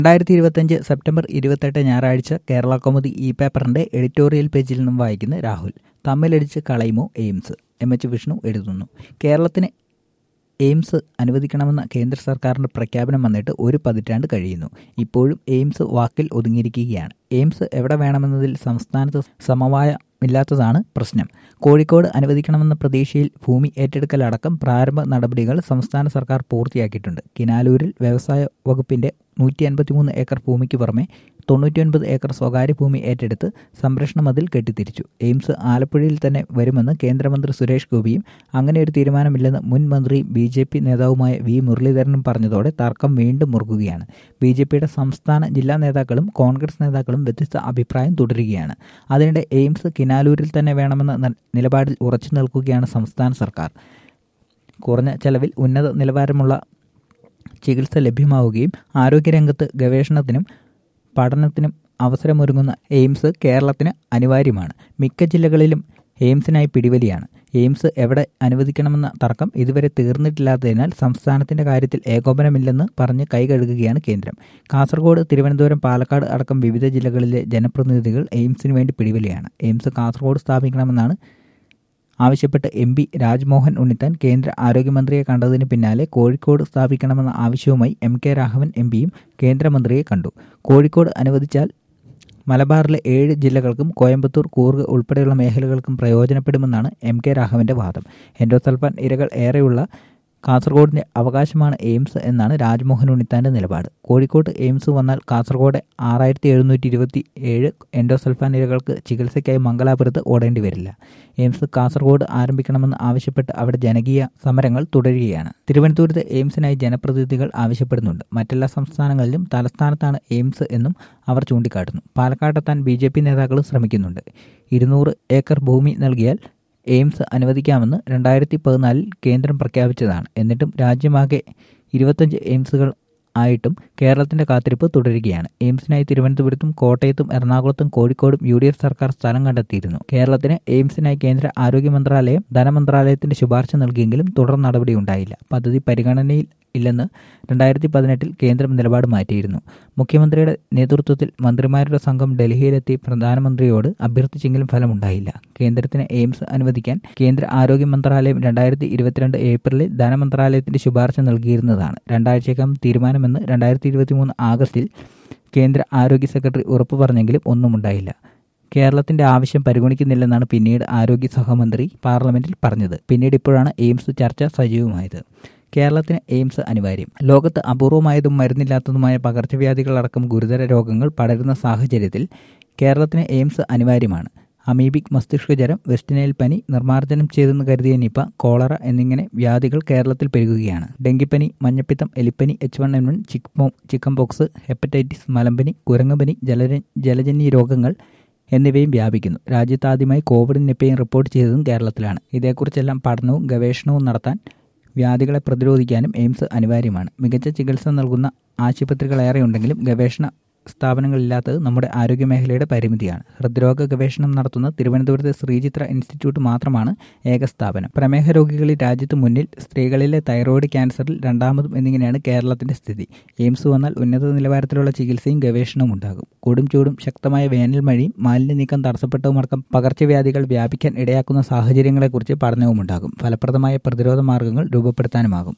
രണ്ടായിരത്തി ഇരുപത്തഞ്ച് സെപ്റ്റംബർ ഇരുപത്തെട്ട് ഞായറാഴ്ച കേരള കൗമുദി ഇ പേപ്പറിന്റെ എഡിറ്റോറിയൽ പേജിൽ നിന്നും വായിക്കുന്ന രാഹുൽ തമ്മിലടിച്ച് കളയുമോ എയിംസ് എം എച്ച് വിഷ്ണു എഴുതുന്നു കേരളത്തിന് എയിംസ് അനുവദിക്കണമെന്ന കേന്ദ്ര സർക്കാരിന്റെ പ്രഖ്യാപനം വന്നിട്ട് ഒരു പതിറ്റാണ്ട് കഴിയുന്നു ഇപ്പോഴും എയിംസ് വാക്കിൽ ഒതുങ്ങിയിരിക്കുകയാണ് എയിംസ് എവിടെ വേണമെന്നതിൽ സംസ്ഥാനത്ത് സമവായമില്ലാത്തതാണ് പ്രശ്നം കോഴിക്കോട് അനുവദിക്കണമെന്ന പ്രതീക്ഷയിൽ ഭൂമി ഏറ്റെടുക്കലടക്കം പ്രാരംഭ നടപടികൾ സംസ്ഥാന സർക്കാർ പൂർത്തിയാക്കിയിട്ടുണ്ട് കിനാലൂരിൽ വ്യവസായ വകുപ്പിന്റെ നൂറ്റി അൻപത്തിമൂന്ന് ഏക്കർ ഭൂമിക്ക് പുറമെ തൊണ്ണൂറ്റിയൊൻപത് ഏക്കർ സ്വകാര്യ ഭൂമി ഏറ്റെടുത്ത് സംരക്ഷണ മതിൽ കെട്ടിത്തിരിച്ചു എയിംസ് ആലപ്പുഴയിൽ തന്നെ വരുമെന്ന് കേന്ദ്രമന്ത്രി സുരേഷ് ഗോപിയും അങ്ങനെ ഒരു തീരുമാനമില്ലെന്ന് മുൻ മന്ത്രിയും ബി ജെ പി നേതാവുമായ വി മുരളീധരനും പറഞ്ഞതോടെ തർക്കം വീണ്ടും മുറുകുകയാണ് ബി ജെ പിയുടെ സംസ്ഥാന ജില്ലാ നേതാക്കളും കോൺഗ്രസ് നേതാക്കളും വ്യത്യസ്ത അഭിപ്രായം തുടരുകയാണ് അതിനിടെ എയിംസ് കിനാലൂരിൽ തന്നെ വേണമെന്ന നിലപാടിൽ ഉറച്ചു നിൽക്കുകയാണ് സംസ്ഥാന സർക്കാർ കുറഞ്ഞ ചെലവിൽ ഉന്നത നിലവാരമുള്ള ചികിത്സ ലഭ്യമാവുകയും ആരോഗ്യരംഗത്ത് ഗവേഷണത്തിനും പഠനത്തിനും അവസരമൊരുങ്ങുന്ന എയിംസ് കേരളത്തിന് അനിവാര്യമാണ് മിക്ക ജില്ലകളിലും എയിംസിനായി പിടിവലിയാണ് എയിംസ് എവിടെ അനുവദിക്കണമെന്ന തർക്കം ഇതുവരെ തീർന്നിട്ടില്ലാത്തതിനാൽ സംസ്ഥാനത്തിന്റെ കാര്യത്തിൽ ഏകോപനമില്ലെന്ന് പറഞ്ഞ് കൈകഴുകുകയാണ് കേന്ദ്രം കാസർഗോഡ് തിരുവനന്തപുരം പാലക്കാട് അടക്കം വിവിധ ജില്ലകളിലെ ജനപ്രതിനിധികൾ എയിംസിന് വേണ്ടി പിടിവലിയാണ് എയിംസ് കാസർഗോഡ് സ്ഥാപിക്കണമെന്നാണ് ആവശ്യപ്പെട്ട് എം പി രാജ്മോഹൻ ഉണ്ണിത്താൻ കേന്ദ്ര ആരോഗ്യമന്ത്രിയെ കണ്ടതിന് പിന്നാലെ കോഴിക്കോട് സ്ഥാപിക്കണമെന്ന ആവശ്യവുമായി എം കെ രാഘവൻ എം പിയും കേന്ദ്രമന്ത്രിയെ കണ്ടു കോഴിക്കോട് അനുവദിച്ചാൽ മലബാറിലെ ഏഴ് ജില്ലകൾക്കും കോയമ്പത്തൂർ കൂർഗ് ഉൾപ്പെടെയുള്ള മേഖലകൾക്കും പ്രയോജനപ്പെടുമെന്നാണ് എം കെ രാഘവന്റെ വാദം എൻഡോസൾഫാൻ ഇരകൾ ഏറെയുള്ള കാസർഗോഡിന്റെ അവകാശമാണ് എയിംസ് എന്നാണ് രാജ്മോഹൻ ഉണ്ണിത്താന്റെ നിലപാട് കോഴിക്കോട്ട് എയിംസ് വന്നാൽ കാസർഗോഡ് ആറായിരത്തി എഴുന്നൂറ്റി ഇരുപത്തി ഏഴ് എൻഡോസൾഫാൻ ഇരകൾക്ക് ചികിത്സയ്ക്കായി മംഗലാപുരത്ത് ഓടേണ്ടി വരില്ല എയിംസ് കാസർഗോഡ് ആരംഭിക്കണമെന്ന് ആവശ്യപ്പെട്ട് അവിടെ ജനകീയ സമരങ്ങൾ തുടരുകയാണ് തിരുവനന്തപുരത്ത് എയിംസിനായി ജനപ്രതിനിധികൾ ആവശ്യപ്പെടുന്നുണ്ട് മറ്റെല്ലാ സംസ്ഥാനങ്ങളിലും തലസ്ഥാനത്താണ് എയിംസ് എന്നും അവർ ചൂണ്ടിക്കാട്ടുന്നു പാലക്കാട്ടെത്താൻ ബി ജെ പി നേതാക്കളും ശ്രമിക്കുന്നുണ്ട് ഇരുന്നൂറ് ഏക്കർ ഭൂമി നൽകിയാൽ എയിംസ് അനുവദിക്കാമെന്ന് രണ്ടായിരത്തി പതിനാലിൽ കേന്ദ്രം പ്രഖ്യാപിച്ചതാണ് എന്നിട്ടും രാജ്യമാകെ ഇരുപത്തഞ്ച് എയിംസുകൾ ആയിട്ടും കേരളത്തിന്റെ കാത്തിരിപ്പ് തുടരുകയാണ് എയിംസിനായി തിരുവനന്തപുരത്തും കോട്ടയത്തും എറണാകുളത്തും കോഴിക്കോടും യു ഡി എഫ് സർക്കാർ സ്ഥലം കണ്ടെത്തിയിരുന്നു കേരളത്തിന് എയിംസിനായി കേന്ദ്ര ആരോഗ്യ മന്ത്രാലയം ധനമന്ത്രാലയത്തിന്റെ ശുപാർശ നൽകിയെങ്കിലും തുടർ നടപടി ഉണ്ടായില്ല പദ്ധതി പരിഗണനയിൽ ഇല്ലെന്ന് രണ്ടായിരത്തി പതിനെട്ടിൽ കേന്ദ്രം നിലപാട് മാറ്റിയിരുന്നു മുഖ്യമന്ത്രിയുടെ നേതൃത്വത്തിൽ മന്ത്രിമാരുടെ സംഘം ഡൽഹിയിലെത്തി പ്രധാനമന്ത്രിയോട് അഭ്യർത്ഥിച്ചെങ്കിലും ഫലമുണ്ടായില്ല കേന്ദ്രത്തിന് എയിംസ് അനുവദിക്കാൻ കേന്ദ്ര ആരോഗ്യ മന്ത്രാലയം രണ്ടായിരത്തി ഇരുപത്തിരണ്ട് ഏപ്രിലിൽ ധനമന്ത്രാലയത്തിന്റെ ശുപാർശ നൽകിയിരുന്നതാണ് രണ്ടാഴ്ചക്കകം തീരുമാനമെന്ന് രണ്ടായിരത്തി ഇരുപത്തിമൂന്ന് ആഗസ്റ്റിൽ കേന്ദ്ര ആരോഗ്യ സെക്രട്ടറി ഉറപ്പു പറഞ്ഞെങ്കിലും ഒന്നുമുണ്ടായില്ല കേരളത്തിന്റെ ആവശ്യം പരിഗണിക്കുന്നില്ലെന്നാണ് പിന്നീട് ആരോഗ്യ സഹമന്ത്രി പാർലമെന്റിൽ പറഞ്ഞത് പിന്നീട് ഇപ്പോഴാണ് എയിംസ് ചർച്ച സജീവമായത് കേരളത്തിന് എയിംസ് അനിവാര്യം ലോകത്ത് അപൂർവമായതും മരുന്നില്ലാത്തതുമായ പകർച്ചവ്യാധികളടക്കം ഗുരുതര രോഗങ്ങൾ പടരുന്ന സാഹചര്യത്തിൽ കേരളത്തിന് എയിംസ് അനിവാര്യമാണ് അമീബിക് മസ്തിഷ്കജ്വരം വെസ്റ്റിനൈൽ പനി നിർമ്മാർജ്ജനം ചെയ്തെന്ന് കരുതിയ നിപ കോളറ എന്നിങ്ങനെ വ്യാധികൾ കേരളത്തിൽ പെരുകുകയാണ് ഡെങ്കിപ്പനി മഞ്ഞപ്പിത്തം എലിപ്പനി എച്ച് വൺ എൻ വൺ ചിക്കോ ചിക്കൻ പോക്സ് ഹെപ്പറ്റൈറ്റിസ് മലമ്പനി കുരങ്ങുപനി ജലജ ജലജന്യ രോഗങ്ങൾ എന്നിവയും വ്യാപിക്കുന്നു രാജ്യത്താദ്യമായി കോവിഡ് നിപ്പയും റിപ്പോർട്ട് ചെയ്തതും കേരളത്തിലാണ് ഇതേക്കുറിച്ചെല്ലാം പഠനവും ഗവേഷണവും നടത്താൻ വ്യാധികളെ പ്രതിരോധിക്കാനും എയിംസ് അനിവാര്യമാണ് മികച്ച ചികിത്സ നൽകുന്ന ആശുപത്രികളേറെയുണ്ടെങ്കിലും ഗവേഷണ സ്ഥാപനങ്ങളില്ലാത്തത് നമ്മുടെ ആരോഗ്യമേഖലയുടെ പരിമിതിയാണ് ഹൃദ്രോഗ ഗവേഷണം നടത്തുന്ന തിരുവനന്തപുരത്തെ ശ്രീചിത്ര ഇൻസ്റ്റിറ്റ്യൂട്ട് മാത്രമാണ് ഏക സ്ഥാപനം പ്രമേഹ രോഗികളിൽ രാജ്യത്ത് മുന്നിൽ സ്ത്രീകളിലെ തൈറോയ്ഡ് ക്യാൻസറിൽ രണ്ടാമതും എന്നിങ്ങനെയാണ് കേരളത്തിന്റെ സ്ഥിതി എയിംസ് വന്നാൽ ഉന്നത നിലവാരത്തിലുള്ള ചികിത്സയും ഗവേഷണവും ഉണ്ടാകും കൊടും ചൂടും ശക്തമായ വേനൽ മഴയും മാലിന്യ നീക്കം തടസ്സപ്പെട്ടതുമടക്കം പകർച്ചവ്യാധികൾ വ്യാപിക്കാൻ ഇടയാക്കുന്ന സാഹചര്യങ്ങളെക്കുറിച്ച് പഠനവും ഉണ്ടാകും ഫലപ്രദമായ പ്രതിരോധ മാർഗങ്ങൾ രൂപപ്പെടുത്താനുമാകും